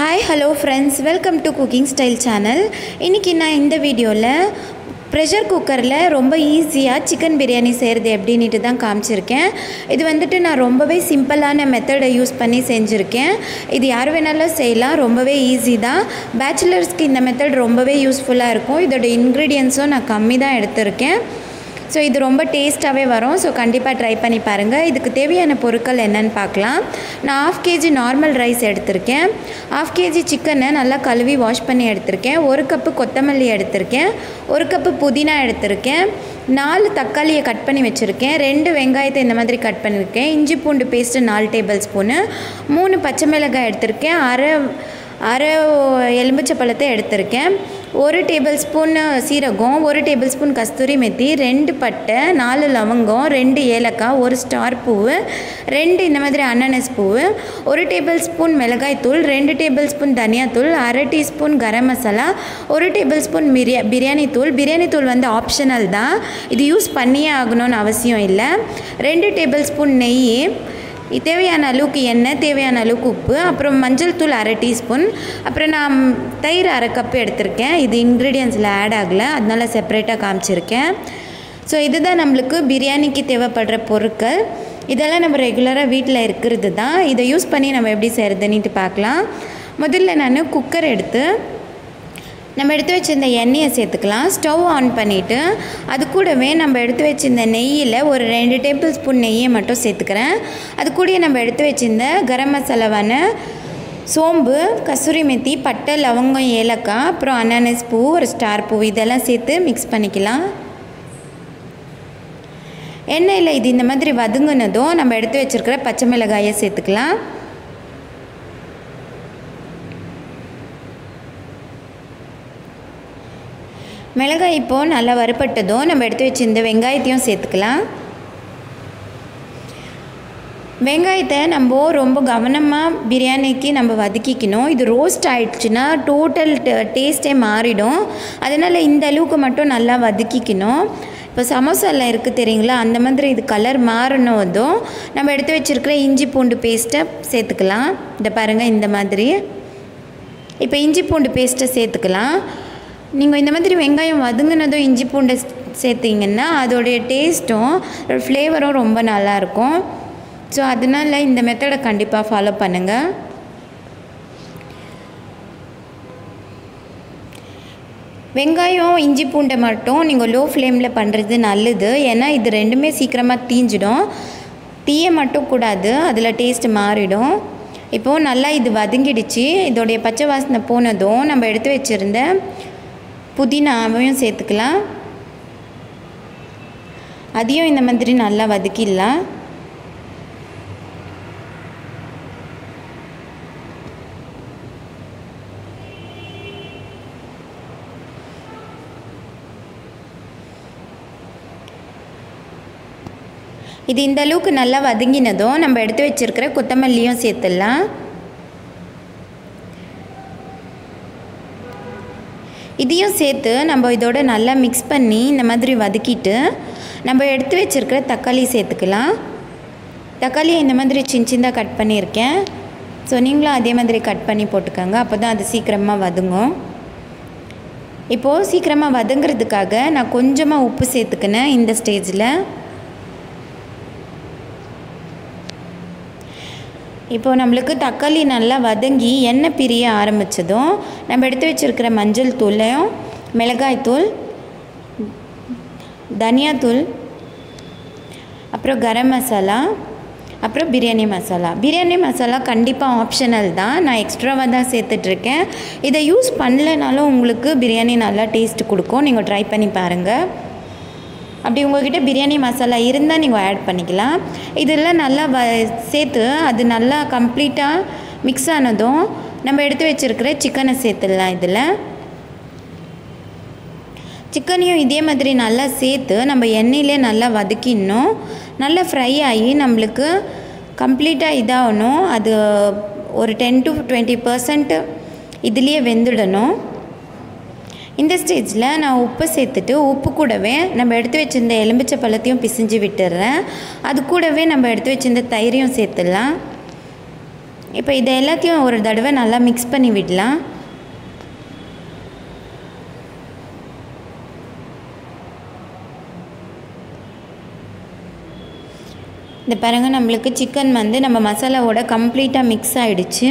hi hello friends welcome to cooking style channel இன்றைக்கி நான் இந்த வீடியோவில் ப்ரெஷர் குக்கரில் ரொம்ப ஈஸியாக சிக்கன் பிரியாணி செய்கிறது எப்படின்ட்டு தான் காமிச்சிருக்கேன் இது வந்துட்டு நான் ரொம்பவே சிம்பிளான மெத்தடை யூஸ் பண்ணி செஞ்சுருக்கேன் இது யார் வேணாலும் செய்யலாம் ரொம்பவே ஈஸி தான் பேச்சுலர்ஸ்க்கு இந்த மெத்தட் ரொம்பவே யூஸ்ஃபுல்லாக இருக்கும் இதோட இன்க்ரீடியன்ஸும் நான் கம்மி தான் எடுத்திருக்கேன் ஸோ இது ரொம்ப டேஸ்ட்டாகவே வரும் ஸோ கண்டிப்பாக ட்ரை பண்ணி பாருங்கள் இதுக்கு தேவையான பொருட்கள் என்னென்னு பார்க்கலாம் நான் ஆஃப் கேஜி நார்மல் ரைஸ் எடுத்திருக்கேன் ஆஃப் கேஜி சிக்கனை நல்லா கழுவி வாஷ் பண்ணி எடுத்திருக்கேன் ஒரு கப்பு கொத்தமல்லி எடுத்திருக்கேன் ஒரு கப்பு புதினா எடுத்திருக்கேன் நாலு தக்காளியை கட் பண்ணி வச்சுருக்கேன் ரெண்டு வெங்காயத்தை இந்த மாதிரி கட் பண்ணியிருக்கேன் இஞ்சி பூண்டு பேஸ்ட்டு நாலு டேபிள் ஸ்பூனு மூணு பச்சை மிளகாய் எடுத்திருக்கேன் அரை அரை எலுமிச்சை பழத்தை எடுத்திருக்கேன் ஒரு டேபிள் ஸ்பூன் சீரகம் ஒரு டேபிள் ஸ்பூன் கஸ்தூரி மெத்தி ரெண்டு பட்டை நாலு லவங்கம் ரெண்டு ஏலக்காய் ஒரு ஸ்டார் பூவு ரெண்டு இந்த மாதிரி அன்னனஸ் பூவு ஒரு டேபிள் ஸ்பூன் மிளகாய்த்தூள் ரெண்டு டேபிள் ஸ்பூன் தனியாத்தூள் அரை டீஸ்பூன் கரம் மசாலா ஒரு டேபிள் ஸ்பூன் பிரியா பிரியாணி தூள் பிரியாணி தூள் வந்து ஆப்ஷனல் தான் இது யூஸ் பண்ணியே ஆகணும்னு அவசியம் இல்லை ரெண்டு டேபிள் ஸ்பூன் நெய் தேவையான அளவுக்கு எண்ணெய் தேவையான அளவுக்கு உப்பு அப்புறம் மஞ்சள் தூள் அரை டீஸ்பூன் அப்புறம் நான் தயிர் அரை கப்பு எடுத்திருக்கேன் இது இன்க்ரீடியன்ஸில் ஆட் ஆகலை அதனால செப்பரேட்டாக காமிச்சிருக்கேன் ஸோ இதுதான் நம்மளுக்கு பிரியாணிக்கு தேவைப்படுற பொருட்கள் இதெல்லாம் நம்ம ரெகுலராக வீட்டில் இருக்கிறது தான் இதை யூஸ் பண்ணி நம்ம எப்படி செய்கிறதுன்னுட்டு பார்க்கலாம் முதல்ல நான் குக்கர் எடுத்து நம்ம எடுத்து வச்சிருந்த எண்ணெயை சேர்த்துக்கலாம் ஸ்டவ் ஆன் பண்ணிவிட்டு அது கூடவே நம்ம எடுத்து வச்சிருந்த நெய்யில் ஒரு ரெண்டு டேபிள் ஸ்பூன் நெய்யை மட்டும் சேர்த்துக்கிறேன் அது கூடயே நம்ம எடுத்து வச்சிருந்த கரம் மசாலாவான சோம்பு கசூரி மெத்தி பட்டை லவங்கம் ஏலக்காய் அப்புறம் அனானஸ் பூ ஒரு ஸ்டார் பூ இதெல்லாம் சேர்த்து மிக்ஸ் பண்ணிக்கலாம் எண்ணெயில் இது இந்த மாதிரி வதங்குனதும் நம்ம எடுத்து வச்சுருக்கிற பச்சை மிளகாயை சேர்த்துக்கலாம் மிளகாய் இப்போது நல்லா வறுப்பட்டதும் நம்ம எடுத்து வச்சிருந்த வெங்காயத்தையும் சேர்த்துக்கலாம் வெங்காயத்தை நம்ம ரொம்ப கவனமாக பிரியாணிக்கு நம்ம வதக்கிக்கணும் இது ரோஸ்ட் ஆயிடுச்சுன்னா டோட்டல் டேஸ்ட்டே மாறிடும் அதனால் இந்த அளவுக்கு மட்டும் நல்லா வதக்கிக்கணும் இப்போ சமோசாவில் இருக்குது தெரியுங்களா அந்த மாதிரி இது கலர் மாறினதும் நம்ம எடுத்து வச்சுருக்கிற இஞ்சி பூண்டு பேஸ்ட்டை சேர்த்துக்கலாம் இந்த பாருங்கள் இந்த மாதிரி இப்போ இஞ்சி பூண்டு பேஸ்ட்டை சேர்த்துக்கலாம் நீங்கள் இந்த மாதிரி வெங்காயம் வதங்கினதும் இஞ்சி பூண்டை சேர்த்திங்கன்னா அதோடைய டேஸ்ட்டும் ஃப்ளேவரும் ரொம்ப நல்லாயிருக்கும் ஸோ அதனால் இந்த மெத்தடை கண்டிப்பாக ஃபாலோ பண்ணுங்கள் வெங்காயம் இஞ்சி பூண்டை மட்டும் நீங்கள் லோ ஃப்ளேமில் பண்ணுறது நல்லது ஏன்னா இது ரெண்டுமே சீக்கிரமாக தீஞ்சிடும் தீய மட்டும் கூடாது அதில் டேஸ்ட் மாறிடும் இப்போது நல்லா இது வதங்கிடுச்சு இதோடைய பச்சை வாசனை போனதும் நம்ம எடுத்து வச்சுருந்த புதினாவையும் சேர்த்துக்கலாம் அதையும் இந்த மாதிரி நல்லா வதக்கிடலாம் இது இந்த அளவுக்கு நல்லா வதங்கினதும் நம்ம எடுத்து வச்சுருக்கிற கொத்தமல்லியும் சேர்த்துடலாம் இதையும் சேர்த்து நம்ம இதோட நல்லா மிக்ஸ் பண்ணி இந்த மாதிரி வதக்கிட்டு நம்ம எடுத்து வச்சுருக்கிற தக்காளி சேர்த்துக்கலாம் தக்காளியை இந்த மாதிரி சின்ன சின்னதாக கட் பண்ணியிருக்கேன் ஸோ நீங்களும் அதே மாதிரி கட் பண்ணி போட்டுக்கோங்க அப்போ தான் அது சீக்கிரமாக வதங்கும் இப்போது சீக்கிரமாக வதங்கிறதுக்காக நான் கொஞ்சமாக உப்பு சேர்த்துக்கினேன் இந்த ஸ்டேஜில் இப்போது நம்மளுக்கு தக்காளி நல்லா வதங்கி எண்ணெய் பிரிய ஆரம்பித்ததும் நம்ம எடுத்து வச்சுருக்கிற மஞ்சள் தூளையும் மிளகாய்த்தூள் தனியாத்தூள் அப்புறம் கரம் மசாலா அப்புறம் பிரியாணி மசாலா பிரியாணி மசாலா கண்டிப்பாக ஆப்ஷனல் தான் நான் எக்ஸ்ட்ராவாக தான் சேர்த்துட்ருக்கேன் இதை யூஸ் பண்ணலனாலும் உங்களுக்கு பிரியாணி நல்லா டேஸ்ட் கொடுக்கும் நீங்கள் ட்ரை பண்ணி பாருங்கள் அப்படி உங்கள்கிட்ட பிரியாணி மசாலா இருந்தால் நீங்கள் ஆட் பண்ணிக்கலாம் இதெல்லாம் நல்லா வ சேர்த்து அது நல்லா கம்ப்ளீட்டாக மிக்ஸ் ஆனதும் நம்ம எடுத்து வச்சுருக்கிற சிக்கனை சேர்த்துடலாம் இதில் சிக்கனையும் இதே மாதிரி நல்லா சேர்த்து நம்ம எண்ணெயிலே நல்லா வதக்கிடணும் நல்லா ஃப்ரை ஆகி நம்மளுக்கு கம்ப்ளீட்டாக இதாகணும் அது ஒரு டென் டு டுவெண்ட்டி பர்சன்ட் இதுலேயே வெந்துடணும் இந்த ஸ்டேஜில் நான் உப்பு சேர்த்துட்டு உப்பு கூடவே நம்ம எடுத்து வச்சுருந்த எலும்பிச்சை பழத்தையும் பிசிஞ்சு விட்டுடுறேன் அது கூடவே நம்ம எடுத்து வச்சுருந்த தயிரையும் சேர்த்துடலாம் இப்போ இதை எல்லாத்தையும் ஒரு தடவை நல்லா மிக்ஸ் பண்ணி விடலாம் இந்த பாருங்க நம்மளுக்கு சிக்கன் வந்து நம்ம மசாலாவோட கம்ப்ளீட்டாக மிக்ஸ் ஆகிடுச்சு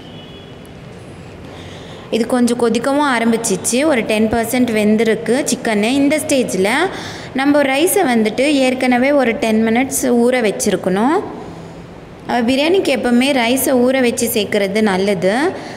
இது கொஞ்சம் கொதிக்கவும் ஆரம்பிச்சிச்சு ஒரு டென் பர்சன்ட் வெந்திருக்கு சிக்கனு இந்த ஸ்டேஜில் நம்ம ரைஸை வந்துட்டு ஏற்கனவே ஒரு டென் மினிட்ஸ் ஊற வச்சுருக்கணும் பிரியாணிக்கு எப்போவுமே ரைஸை ஊற வச்சு சேர்க்குறது நல்லது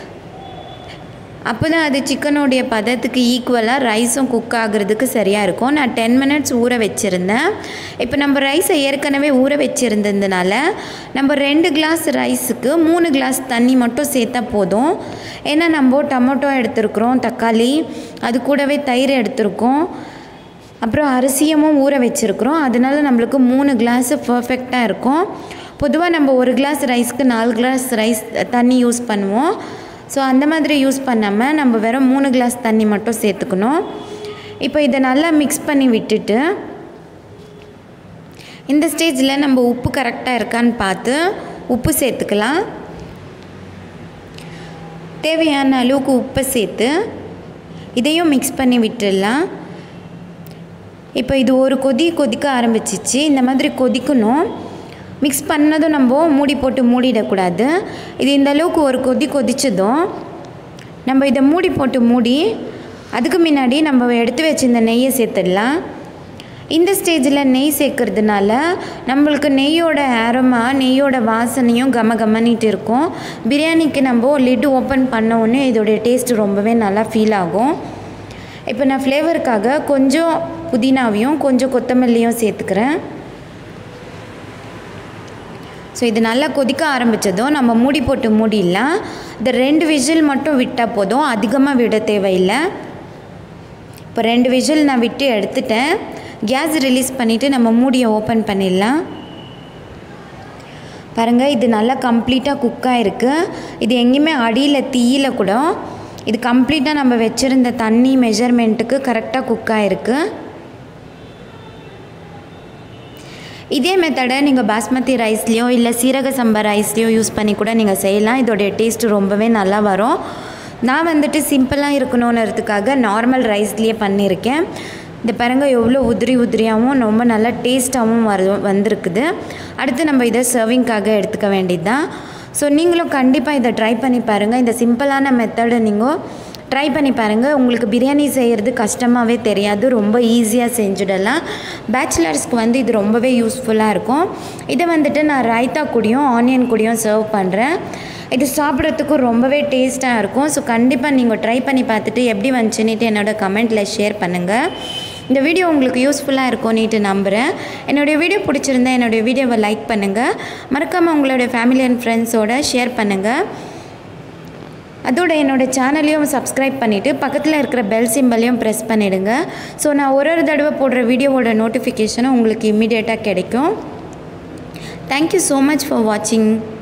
அப்போ தான் அது சிக்கனுடைய பதத்துக்கு ஈக்குவலாக ரைஸும் குக் ஆகுறதுக்கு சரியாக இருக்கும் நான் டென் மினிட்ஸ் ஊற வச்சுருந்தேன் இப்போ நம்ம ரைஸை ஏற்கனவே ஊற வச்சுருந்ததுனால நம்ம ரெண்டு கிளாஸ் ரைஸுக்கு மூணு கிளாஸ் தண்ணி மட்டும் சேர்த்தா போதும் ஏன்னா நம்ம டொமேட்டோ எடுத்துருக்குறோம் தக்காளி அது கூடவே தயிர் எடுத்திருக்கோம் அப்புறம் அரிசியமும் ஊற வச்சுருக்குறோம் அதனால நம்மளுக்கு மூணு கிளாஸு பர்ஃபெக்டாக இருக்கும் பொதுவாக நம்ம ஒரு கிளாஸ் ரைஸ்க்கு நாலு கிளாஸ் ரைஸ் தண்ணி யூஸ் பண்ணுவோம் ஸோ அந்த மாதிரி யூஸ் பண்ணாமல் நம்ம வெறும் மூணு கிளாஸ் தண்ணி மட்டும் சேர்த்துக்கணும் இப்போ இதை நல்லா மிக்ஸ் பண்ணி விட்டுட்டு இந்த ஸ்டேஜில் நம்ம உப்பு கரெக்டாக இருக்கான்னு பார்த்து உப்பு சேர்த்துக்கலாம் தேவையான அளவுக்கு உப்பை சேர்த்து இதையும் மிக்ஸ் பண்ணி விட்டுடலாம் இப்போ இது ஒரு கொதி கொதிக்க ஆரம்பிச்சிச்சு இந்த மாதிரி கொதிக்கணும் மிக்ஸ் பண்ணதும் நம்ம மூடி போட்டு மூடிடக்கூடாது இது இந்த அளவுக்கு ஒரு கொதி கொதிச்சதும் நம்ம இதை மூடி போட்டு மூடி அதுக்கு முன்னாடி நம்ம எடுத்து வச்சிருந்த நெய்யை சேர்த்துடலாம் இந்த ஸ்டேஜில் நெய் சேர்க்கறதுனால நம்மளுக்கு நெய்யோட ஆரமா நெய்யோட வாசனையும் கம கமனிட்டு இருக்கும் பிரியாணிக்கு நம்ம லிட் ஓப்பன் பண்ண உடனே இதோடைய டேஸ்ட் ரொம்பவே நல்லா ஃபீல் ஆகும் இப்போ நான் ஃப்ளேவருக்காக கொஞ்சம் புதினாவையும் கொஞ்சம் கொத்தமல்லியும் சேர்த்துக்கிறேன் ஸோ இது நல்லா கொதிக்க ஆரம்பித்ததும் நம்ம மூடி போட்டு மூடிடலாம் இந்த ரெண்டு விசில் மட்டும் விட்டால் போதும் அதிகமாக விட தேவையில்லை இப்போ ரெண்டு விசில் நான் விட்டு எடுத்துட்டேன் கேஸ் ரிலீஸ் பண்ணிவிட்டு நம்ம மூடியை ஓப்பன் பண்ணிடலாம் பாருங்கள் இது நல்லா கம்ப்ளீட்டாக குக்காக இருக்குது இது எங்கேயுமே அடியில் தீயில கூட இது கம்ப்ளீட்டாக நம்ம வச்சுருந்த தண்ணி மெஷர்மெண்ட்டுக்கு கரெக்டாக குக்காக இருக்குது இதே மெத்தடை நீங்கள் பாஸ்மதி ரைஸ்லேயோ இல்லை சீரக சம்பா ரைஸ்லேயோ யூஸ் பண்ணி கூட நீங்கள் செய்யலாம் இதோடைய டேஸ்ட் ரொம்பவே நல்லா வரும் நான் வந்துட்டு சிம்பிளாக இருக்கணுன்றதுக்காக நார்மல் ரைஸ்லேயே பண்ணியிருக்கேன் இந்த பாருங்க எவ்வளோ உதிரி உதிரியாகவும் ரொம்ப நல்லா டேஸ்ட்டாகவும் வரு வந்திருக்குது அடுத்து நம்ம இதை சர்விங்காக எடுத்துக்க வேண்டியது தான் ஸோ நீங்களும் கண்டிப்பாக இதை ட்ரை பண்ணி பாருங்கள் இந்த சிம்பிளான மெத்தடை நீங்கள் ட்ரை பண்ணி பாருங்கள் உங்களுக்கு பிரியாணி செய்கிறது கஷ்டமாகவே தெரியாது ரொம்ப ஈஸியாக செஞ்சுடலாம் பேச்சுலர்ஸ்க்கு வந்து இது ரொம்பவே யூஸ்ஃபுல்லாக இருக்கும் இதை வந்துட்டு நான் ரைத்தா கூடயும் ஆனியன் கூடயும் சர்வ் பண்ணுறேன் இது சாப்பிட்றதுக்கு ரொம்பவே டேஸ்ட்டாக இருக்கும் ஸோ கண்டிப்பாக நீங்கள் ட்ரை பண்ணி பார்த்துட்டு எப்படி வந்துச்சுன்னுட்டு என்னோட கமெண்ட்டில் ஷேர் பண்ணுங்கள் இந்த வீடியோ உங்களுக்கு யூஸ்ஃபுல்லாக இருக்கும்னுட்டு நம்புகிறேன் என்னுடைய வீடியோ பிடிச்சிருந்தா என்னுடைய வீடியோவை லைக் பண்ணுங்கள் மறக்காமல் உங்களுடைய ஃபேமிலி அண்ட் ஃப்ரெண்ட்ஸோட ஷேர் பண்ணுங்கள் அதோட என்னோடய சேனலையும் சப்ஸ்கிரைப் பண்ணிவிட்டு பக்கத்தில் இருக்கிற பெல் சிம்பலையும் ப்ரெஸ் பண்ணிவிடுங்க ஸோ நான் ஒரு ஒரு தடவை போடுற வீடியோவோட நோட்டிஃபிகேஷனும் உங்களுக்கு இம்மிடியேட்டாக கிடைக்கும் தேங்க்யூ ஸோ மச் ஃபார் வாட்சிங்